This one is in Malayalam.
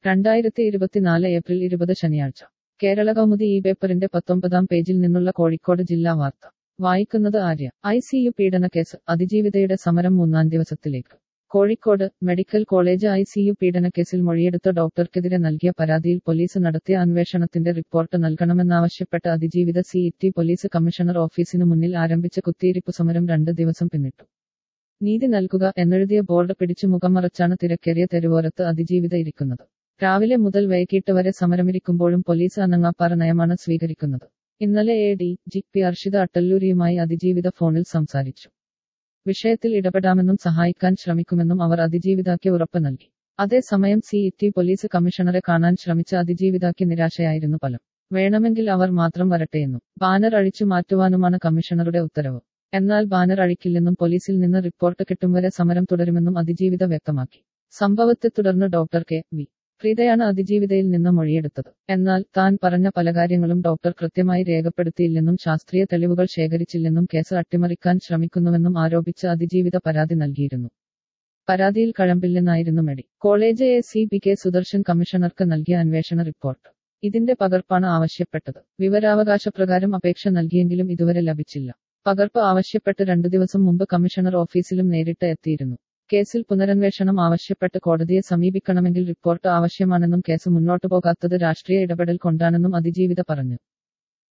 രണ്ടായിരത്തി ഇരുപത്തിനാല് ഏപ്രിൽ ഇരുപത് ശനിയാഴ്ച കേരള കൗമുദി ഈ പേപ്പറിന്റെ പത്തൊമ്പതാം പേജിൽ നിന്നുള്ള കോഴിക്കോട് ജില്ലാ വാർത്ത വായിക്കുന്നത് ആര്യ ഐ സി യു പീഡനക്കേസ് അതിജീവിതയുടെ സമരം മൂന്നാം ദിവസത്തിലേക്ക് Kozhikode medical college I C U പീഡനക്കേസിൽ മൊഴിയെടുത്ത ഡോക്ടർക്കെതിരെ നൽകിയ പരാതിയിൽ പോലീസ് നടത്തിയ അന്വേഷണത്തിന്റെ റിപ്പോർട്ട് നൽകണമെന്നാവശ്യപ്പെട്ട് അതിജീവിത സി ടി പോലീസ് കമ്മീഷണർ ഓഫീസിനു മുന്നിൽ ആരംഭിച്ച കുത്തിയിരിപ്പ് സമരം രണ്ട് ദിവസം പിന്നിട്ടു നീതി നൽകുക എന്നെഴുതിയ ബോർഡ് പിടിച്ചു മുഖം മറച്ചാണ് തിരക്കേറിയ തെരുവോരത്ത് അതിജീവിത ഇരിക്കുന്നത് രാവിലെ മുതൽ വൈകിട്ട് വരെ സമരമിരിക്കുമ്പോഴും പോലീസ് അനങ്ങാപ്പാറ നയമാണ് സ്വീകരിക്കുന്നത് ഇന്നലെ A D G P Arshita അട്ടല്ലൂരിയുമായി അതിജീവിത ഫോണിൽ സംസാരിച്ചു വിഷയത്തിൽ ഇടപെടാമെന്നും സഹായിക്കാൻ ശ്രമിക്കുമെന്നും അവർ അതിജീവിതാക്ക് ഉറപ്പ് നൽകി അതേസമയം സി ടി പോലീസ് കമ്മീഷണറെ കാണാൻ ശ്രമിച്ച അതിജീവിതാക്ക് നിരാശയായിരുന്നു ഫലം വേണമെങ്കിൽ അവർ മാത്രം വരട്ടെയെന്നും ബാനർ അഴിച്ചു മാറ്റുവാനുമാണ് കമ്മീഷണറുടെ ഉത്തരവ് എന്നാൽ ബാനർ അഴിക്കില്ലെന്നും പോലീസിൽ നിന്ന് റിപ്പോർട്ട് കിട്ടും വരെ സമരം തുടരുമെന്നും അതിജീവിത വ്യക്തമാക്കി സംഭവത്തെ തുടർന്ന് ഡോക്ടർ കെ വി പ്രീതയാണ് അതിജീവിതയിൽ നിന്ന് മൊഴിയെടുത്തത് എന്നാൽ താൻ പറഞ്ഞ പല കാര്യങ്ങളും ഡോക്ടർ കൃത്യമായി രേഖപ്പെടുത്തിയില്ലെന്നും ശാസ്ത്രീയ തെളിവുകൾ ശേഖരിച്ചില്ലെന്നും കേസ് അട്ടിമറിക്കാൻ ശ്രമിക്കുന്നുവെന്നും ആരോപിച്ച് അതിജീവിത പരാതി നൽകിയിരുന്നു പരാതിയിൽ കഴമ്പില്ലെന്നായിരുന്നു മെഡി college A C B K Sudarshan കമ്മീഷണർക്ക് നൽകിയ അന്വേഷണ റിപ്പോർട്ട് ഇതിന്റെ പകർപ്പാണ് ആവശ്യപ്പെട്ടത് വിവരാവകാശപ്രകാരം അപേക്ഷ നൽകിയെങ്കിലും ഇതുവരെ ലഭിച്ചില്ല പകർപ്പ് ആവശ്യപ്പെട്ട് രണ്ടു ദിവസം മുമ്പ് കമ്മീഷണർ ഓഫീസിലും നേരിട്ട് എത്തിയിരുന്നു കേസിൽ പുനരന്വേഷണം ആവശ്യപ്പെട്ട് കോടതിയെ സമീപിക്കണമെങ്കിൽ റിപ്പോർട്ട് ആവശ്യമാണെന്നും കേസ് മുന്നോട്ടു പോകാത്തത് രാഷ്ട്രീയ ഇടപെടൽ കൊണ്ടാണെന്നും അതിജീവിത പറഞ്ഞു